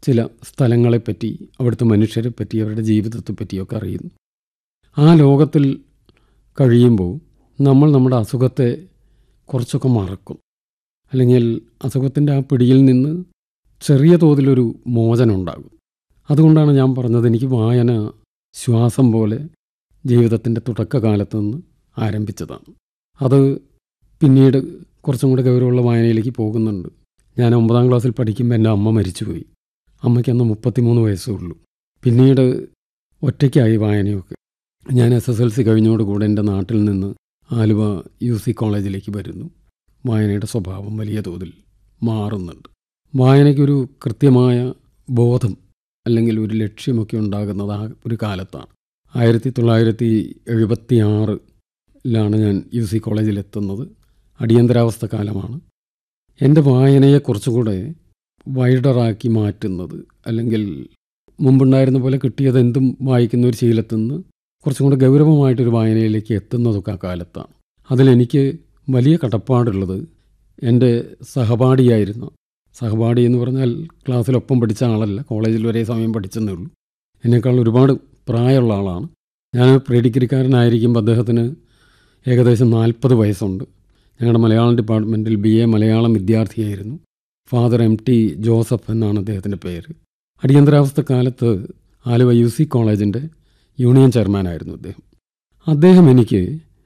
ചില സ്ഥലങ്ങളെപ്പറ്റി അവിടുത്തെ മനുഷ്യരെ പറ്റി അവരുടെ ജീവിതത്തെ പറ്റിയൊക്കെ അറിയുന്നു ആ ലോകത്തിൽ കഴിയുമ്പോൾ നമ്മൾ നമ്മുടെ അസുഖത്തെ കുറച്ചൊക്കെ മറക്കും അല്ലെങ്കിൽ അസുഖത്തിൻ്റെ ആ പിടിയിൽ നിന്ന് ചെറിയ തോതിലൊരു മോചനം ഉണ്ടാകും അതുകൊണ്ടാണ് ഞാൻ പറഞ്ഞത് എനിക്ക് വായന ശ്വാസം പോലെ ജീവിതത്തിൻ്റെ തുടക്കകാലത്ത് നിന്ന് ആരംഭിച്ചതാണ് അത് പിന്നീട് കുറച്ചും കൂടെ ഗൗരവമുള്ള വായനയിലേക്ക് പോകുന്നുണ്ട് ഞാൻ ഒമ്പതാം ക്ലാസ്സിൽ പഠിക്കുമ്പോൾ എൻ്റെ അമ്മ മരിച്ചുപോയി അമ്മയ്ക്ക് അന്ന് മുപ്പത്തിമൂന്ന് വയസ്സേ ഉള്ളൂ പിന്നീട് ഒറ്റയ്ക്കായി വായനയൊക്കെ ഞാൻ എസ് എസ് എൽ സി കഴിഞ്ഞോടുകൂടെ എൻ്റെ നാട്ടിൽ നിന്ന് ആലുവ യു സി കോളേജിലേക്ക് വരുന്നു വായനയുടെ സ്വഭാവം വലിയ തോതിൽ മാറുന്നുണ്ട് വായനയ്ക്കൊരു കൃത്യമായ ബോധം അല്ലെങ്കിൽ ഒരു ലക്ഷ്യമൊക്കെ ഉണ്ടാകുന്നത് ആ ഒരു കാലത്താണ് ആയിരത്തി തൊള്ളായിരത്തി എഴുപത്തി ആറിലാണ് ഞാൻ യു സി കോളേജിലെത്തുന്നത് അടിയന്തരാവസ്ഥ കാലമാണ് എൻ്റെ വായനയെ കുറച്ചുകൂടെ വൈഡറാക്കി മാറ്റുന്നത് അല്ലെങ്കിൽ മുമ്പുണ്ടായിരുന്ന പോലെ കിട്ടിയത് എന്തും വായിക്കുന്ന ഒരു ശീലത്തിൽ നിന്ന് കുറച്ചും കൂടെ ഗൗരവമായിട്ടൊരു വായനയിലേക്ക് എത്തുന്നതൊക്കെ ആ കാലത്താണ് അതിലെനിക്ക് വലിയ കടപ്പാടുള്ളത് എൻ്റെ സഹപാഠിയായിരുന്ന സഹപാഠി എന്ന് പറഞ്ഞാൽ ക്ലാസ്സിലൊപ്പം പഠിച്ച ആളല്ല കോളേജിൽ ഒരേ സമയം പഠിച്ചെന്നേ ഉള്ളൂ എന്നേക്കാൾ ഒരുപാട് പ്രായമുള്ള ആളാണ് ഞാൻ പ്രീ ഡിഗ്രിക്കാരനായിരിക്കുമ്പോൾ അദ്ദേഹത്തിന് ഏകദേശം നാൽപ്പത് വയസ്സുണ്ട് ഞങ്ങളുടെ മലയാളം ഡിപ്പാർട്ട്മെൻറ്റിൽ ബി എ മലയാളം വിദ്യാർത്ഥിയായിരുന്നു ഫാദർ എം ടി ജോസഫ് എന്നാണ് അദ്ദേഹത്തിൻ്റെ പേര് അടിയന്തരാവസ്ഥ കാലത്ത് ആലുവ യു സി കോളേജിൻ്റെ യൂണിയൻ ചെയർമാനായിരുന്നു അദ്ദേഹം അദ്ദേഹം എനിക്ക്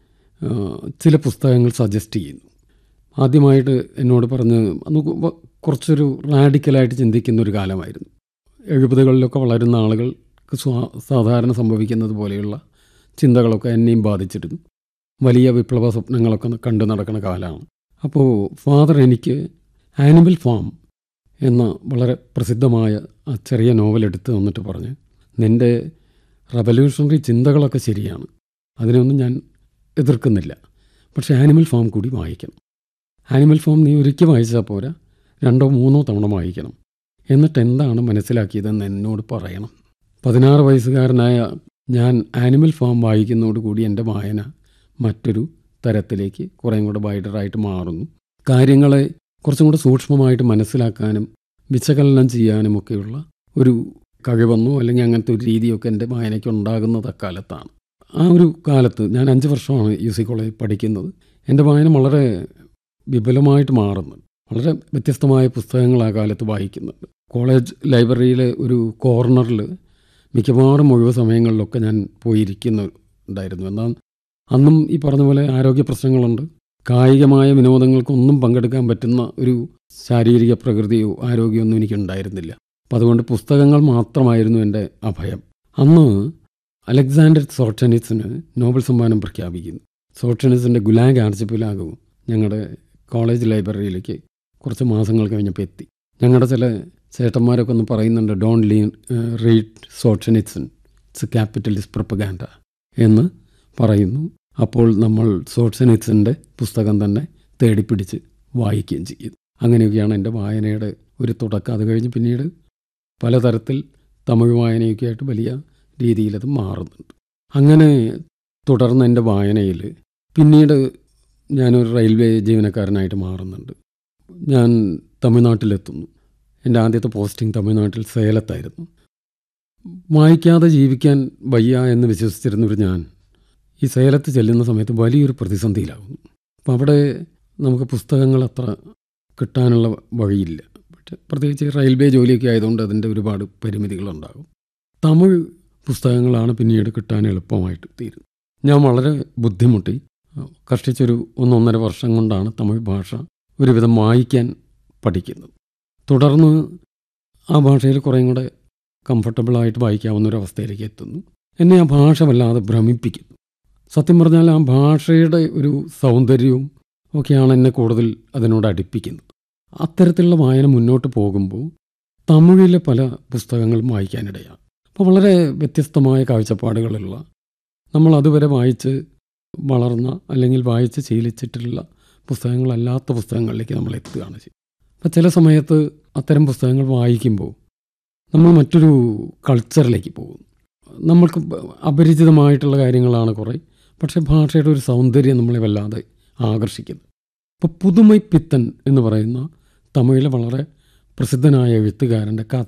ചില പുസ്തകങ്ങൾ സജസ്റ്റ് ചെയ്യുന്നു ആദ്യമായിട്ട് എന്നോട് പറഞ്ഞ് അന്ന് കുറച്ചൊരു റാഡിക്കലായിട്ട് ചിന്തിക്കുന്ന ഒരു കാലമായിരുന്നു എഴുപതുകളിലൊക്കെ വളരുന്ന ആളുകൾക്ക് സാധാരണ സംഭവിക്കുന്നത് പോലെയുള്ള ചിന്തകളൊക്കെ എന്നെയും ബാധിച്ചിരുന്നു വലിയ വിപ്ലവ സ്വപ്നങ്ങളൊക്കെ കണ്ടു നടക്കുന്ന കാലമാണ് അപ്പോൾ ഫാദർ എനിക്ക് ആനിമൽ ഫാം എന്ന വളരെ പ്രസിദ്ധമായ ആ ചെറിയ നോവൽ എടുത്ത് തന്നിട്ട് പറഞ്ഞ് നിൻ്റെ റവല്യൂഷണറി ചിന്തകളൊക്കെ ശരിയാണ് അതിനൊന്നും ഞാൻ എതിർക്കുന്നില്ല പക്ഷേ ആനിമൽ ഫാം കൂടി വായിക്കണം ആനിമൽ ഫാം നീ ഒരിക്കൽ വായിച്ചാൽ പോരാ രണ്ടോ മൂന്നോ തവണ വായിക്കണം എന്നിട്ട് എന്താണ് മനസ്സിലാക്കിയതെന്ന് എന്നോട് പറയണം പതിനാറ് വയസ്സുകാരനായ ഞാൻ ആനിമൽ ഫാം വായിക്കുന്നതോടുകൂടി എൻ്റെ വായന മറ്റൊരു തരത്തിലേക്ക് കുറേയും കൂടെ വൈഡറായിട്ട് മാറുന്നു കാര്യങ്ങളെ കുറച്ചും കൂടെ സൂക്ഷ്മമായിട്ട് മനസ്സിലാക്കാനും വിശകലനം ചെയ്യാനും ഒക്കെയുള്ള ഒരു കഴിവെന്നോ അല്ലെങ്കിൽ അങ്ങനത്തെ ഒരു രീതിയൊക്കെ എൻ്റെ വായനയ്ക്ക് ഉണ്ടാകുന്നത് അക്കാലത്താണ് ആ ഒരു കാലത്ത് ഞാൻ അഞ്ച് വർഷമാണ് യു സി കോളേജിൽ പഠിക്കുന്നത് എൻ്റെ വായന വളരെ വിപുലമായിട്ട് മാറുന്നുണ്ട് വളരെ വ്യത്യസ്തമായ പുസ്തകങ്ങൾ ആ കാലത്ത് വായിക്കുന്നുണ്ട് കോളേജ് ലൈബ്രറിയിലെ ഒരു കോർണറിൽ മിക്കവാറും ഒഴിവ് സമയങ്ങളിലൊക്കെ ഞാൻ പോയിരിക്കുന്നുണ്ടായിരുന്നു എന്നാൽ അന്നും ഈ പറഞ്ഞ പോലെ ആരോഗ്യ പ്രശ്നങ്ങളുണ്ട് കായികമായ വിനോദങ്ങൾക്കൊന്നും പങ്കെടുക്കാൻ പറ്റുന്ന ഒരു ശാരീരിക പ്രകൃതിയോ ആരോഗ്യമൊന്നും എനിക്കുണ്ടായിരുന്നില്ല അപ്പം അതുകൊണ്ട് പുസ്തകങ്ങൾ മാത്രമായിരുന്നു എൻ്റെ അഭയം അന്ന് അലക്സാണ്ടർ സോർട്ടനിസിന് നോബൽ സമ്മാനം പ്രഖ്യാപിക്കുന്നു സോർട്ടനിസിൻ്റെ ഗുലാഗ് ആർച്ചിപ്പിലാകവും ഞങ്ങളുടെ കോളേജ് ലൈബ്രറിയിലേക്ക് കുറച്ച് മാസങ്ങൾ കഴിഞ്ഞപ്പോൾ എത്തി ഞങ്ങളുടെ ചില ചേട്ടന്മാരൊക്കെ ഒന്ന് പറയുന്നുണ്ട് ഡോൺ ലീ read Solzhenitsyn it's capitalist propaganda എന്ന് പറയുന്നു അപ്പോൾ നമ്മൾ സോർട്സനിറ്റ്സിൻ്റെ പുസ്തകം തന്നെ തേടിപ്പിടിച്ച് വായിക്കുകയും ചെയ്യും അങ്ങനെയൊക്കെയാണ് എൻ്റെ വായനയുടെ ഒരു തുടക്കം അത് കഴിഞ്ഞ് പിന്നീട് പലതരത്തിൽ തമിഴ് വായനയൊക്കെ ആയിട്ട് വലിയ രീതിയിൽ അത് മാറുന്നുണ്ട് അങ്ങനെ തുടർന്ന് എൻ്റെ വായനയിൽ പിന്നീട് ഞാനൊരു റെയിൽവേ ജീവനക്കാരനായിട്ട് മാറുന്നുണ്ട് ഞാൻ തമിഴ്നാട്ടിലെത്തുന്നു എൻ്റെ ആദ്യത്തെ പോസ്റ്റിംഗ് തമിഴ്നാട്ടിൽ സേലത്തായിരുന്നു വായിക്കാതെ ജീവിക്കാൻ വയ്യ എന്ന് വിശ്വസിച്ചിരുന്നൊരു ഞാൻ ഈ സേലത്ത് ചെല്ലുന്ന സമയത്ത് വലിയൊരു പ്രതിസന്ധിയിലാകുന്നു അപ്പം അവിടെ നമുക്ക് പുസ്തകങ്ങൾ അത്ര കിട്ടാനുള്ള വഴിയില്ല പക്ഷേ പ്രത്യേകിച്ച് റെയിൽവേ ജോലിയൊക്കെ ആയതുകൊണ്ട് അതിൻ്റെ ഒരുപാട് പരിമിതികളുണ്ടാകും തമിഴ് പുസ്തകങ്ങളാണ് പിന്നീട് കിട്ടാൻ എളുപ്പമായിട്ട് തീരുന്നത് ഞാൻ വളരെ ബുദ്ധിമുട്ടി കഷ്ടിച്ചൊരു ഒന്നൊന്നര വർഷം കൊണ്ടാണ് തമിഴ് ഭാഷ ഒരുവിധം വായിക്കാൻ പഠിക്കുന്നത് തുടർന്ന് ആ ഭാഷയിൽ കുറേയും കൂടെ കംഫർട്ടബിളായിട്ട് വായിക്കാവുന്ന ഒരു അവസ്ഥയിലേക്ക് എത്തുന്നു എന്നെ ആ ഭാഷ വല്ലാതെ ഭ്രമിപ്പിക്കുന്നു സത്യം പറഞ്ഞാൽ ആ ഭാഷയുടെ ഒരു സൗന്ദര്യവും ഒക്കെയാണ് എന്നെ കൂടുതൽ അതിനോട് അടുപ്പിക്കുന്നത് അത്തരത്തിലുള്ള വായന മുന്നോട്ട് പോകുമ്പോൾ തമിഴിലെ പല പുസ്തകങ്ങളും വായിക്കാനിടയാണ് അപ്പോൾ വളരെ വ്യത്യസ്തമായ കാഴ്ചപ്പാടുകളുള്ള നമ്മൾ അതുവരെ വായിച്ച് വളർന്ന അല്ലെങ്കിൽ വായിച്ച് ശീലിച്ചിട്ടുള്ള പുസ്തകങ്ങളല്ലാത്ത പുസ്തകങ്ങളിലേക്ക് നമ്മൾ എത്തുകയാണ് ചെയ്യുന്നത് അപ്പോൾ ചില സമയത്ത് അത്തരം പുസ്തകങ്ങൾ വായിക്കുമ്പോൾ നമ്മൾ മറ്റൊരു കൾച്ചറിലേക്ക് പോകും നമ്മൾക്ക് അപരിചിതമായിട്ടുള്ള കാര്യങ്ങളാണ് കുറേ പക്ഷേ ഭാഷയുടെ ഒരു സൗന്ദര്യം നമ്മളെ വല്ലാതെ ആകർഷിക്കുന്നു ഇപ്പോൾ പുതുമൈ പിത്തൻ എന്ന് പറയുന്ന തമിഴിലെ വളരെ പ്രസിദ്ധനായ എഴുത്തുകാരൻ്റെ കഥ